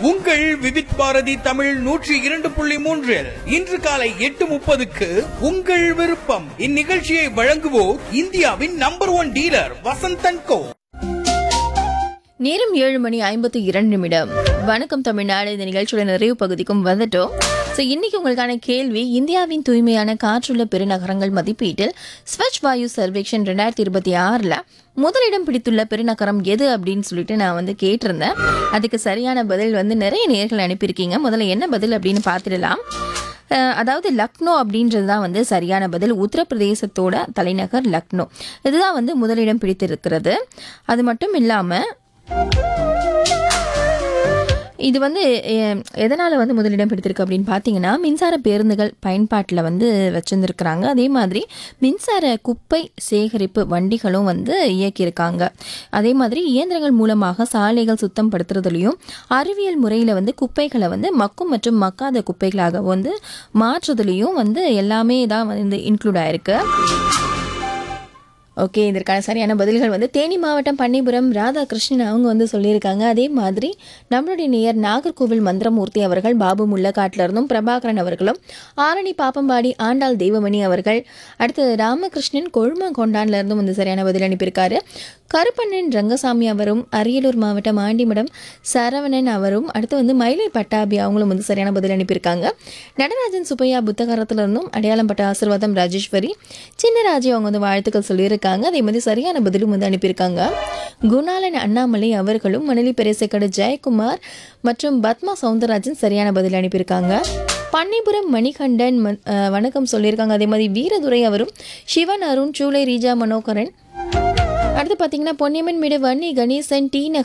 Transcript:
உங்கள் விவித் பாரதி தமிழ் நூற்றி இரண்டு புள்ளி மூன்றில் இன்று காலை எட்டு முப்பதுக்கு உங்கள் விருப்பம் இந்நிகழ்ச்சியை வழங்குவோர் இந்தியாவின் number one dealer Vasanth and co நேரம் ஏழு மணி ஐம்பத்தி இரண்டு நிமிடம் வணக்கம் தமிழ்நாடு இந்த நிகழ்ச்சியோட நிறைவு பகுதிக்கும் வந்துட்டோம் ஸோ இன்னைக்கு உங்களுக்கான கேள்வி இந்தியாவின் தூய்மையான காற்றுள்ள பெருநகரங்கள் மதிப்பீட்டில் ஸ்வச் வாயு சர்வேக்ஷன் ரெண்டாயிரத்தி இருபத்தி ஆறில் முதலிடம் பிடித்துள்ள பெருநகரம் எது அப்படின்னு சொல்லிட்டு நான் வந்து கேட்டிருந்தேன் அதுக்கு சரியான பதில் வந்து நிறைய நேர்கள் அனுப்பியிருக்கீங்க முதல்ல என்ன பதில் அப்படின்னு பார்த்துடலாம் அஹ் அதாவது லக்னோ அப்படின்றது தான் வந்து சரியான பதில் உத்தரப்பிரதேசத்தோட தலைநகர் லக்னோ இதுதான் வந்து முதலிடம் பிடித்திருக்கிறது அது மட்டும் இல்லாமல் இது வந்து எ- எதனால வந்து முதலிடம் பிடித்திருக்கு அப்படின்னு பார்த்தீங்கன்னா மின்சார பேருந்துகள் பயன்பாட்டில் வந்து வச்சிருந்துருக்குறாங்க அதே மாதிரி மின்சார குப்பை சேகரிப்பு வண்டிகளும் வந்து இயக்கியிருக்காங்க அதே மாதிரி இயந்திரங்கள் மூலமாக சாலைகள் சுத்தம் படுத்துறதுலையும் அறிவியல் முறையில் வந்து குப்பைகளை வந்து மக்கும் மற்றும் மக்காத குப்பைகளாக வந்து மாற்றுறதுலையும் வந்து எல்லாமே தான் வந்து இன்க்ளூட் ஆயிருக்கு ஓகே இதற்கான சரியான பதில்கள் வந்து தேனி மாவட்டம் பன்னிபுரம் ராதாகிருஷ்ணன் அவங்க வந்து சொல்லியிருக்காங்க அதே மாதிரி நம்மளுடைய நேயர் நாகர்கோவில் மந்திரமூர்த்தி அவர்கள் பாபு முள்ளக்காட்டில் இருந்தும் பிரபாகரன் அவர்களும் ஆரணி பாப்பம்பாடி ஆண்டாள் தெய்வமணி அவர்கள் அடுத்து ராமகிருஷ்ணன் கொழும கொண்டான்ல இருந்தும் வந்து சரியான பதில் அனுப்பியிருக்காரு கருப்பண்ணன் ரங்கசாமி அவரும் அரியலூர் மாவட்டம் ஆண்டிமடம் சரவணன் அவரும் அடுத்து வந்து மயிலை பட்டாபி அவங்களும் வந்து சரியான பதில் அனுப்பியிருக்காங்க நடராஜன் சுப்பையா புத்தகரத்துல இருந்தும் அடையாளம் பட்ட ஆசிர்வாதம் ராஜேஸ்வரி சின்னராஜி அவங்க வந்து வாழ்த்துக்கள் சொல்லியிருக்காங்க அதே மாதிரி சரியான பதிலும் வந்து அனுப்பியிருக்காங்க குணாலன் அண்ணாமலை அவர்களும் மணலி பெரேசக்கடு ஜெயக்குமார் மற்றும் பத்மா சவுந்தரராஜன் சரியான பதில் அனுப்பியிருக்காங்க பன்னிபுரம் மணிகண்டன் ம- அஹ் வணக்கம் சொல்லியிருக்காங்க அதே மாதிரி வீரதுரை அவரும் சிவன் அருண் சூளை ரீஜா மனோகரன் அடுத்து பார்த்தீங்கன்னா பொன்னியம்மன் மீடு வன்னி கணேசன் டி நகர்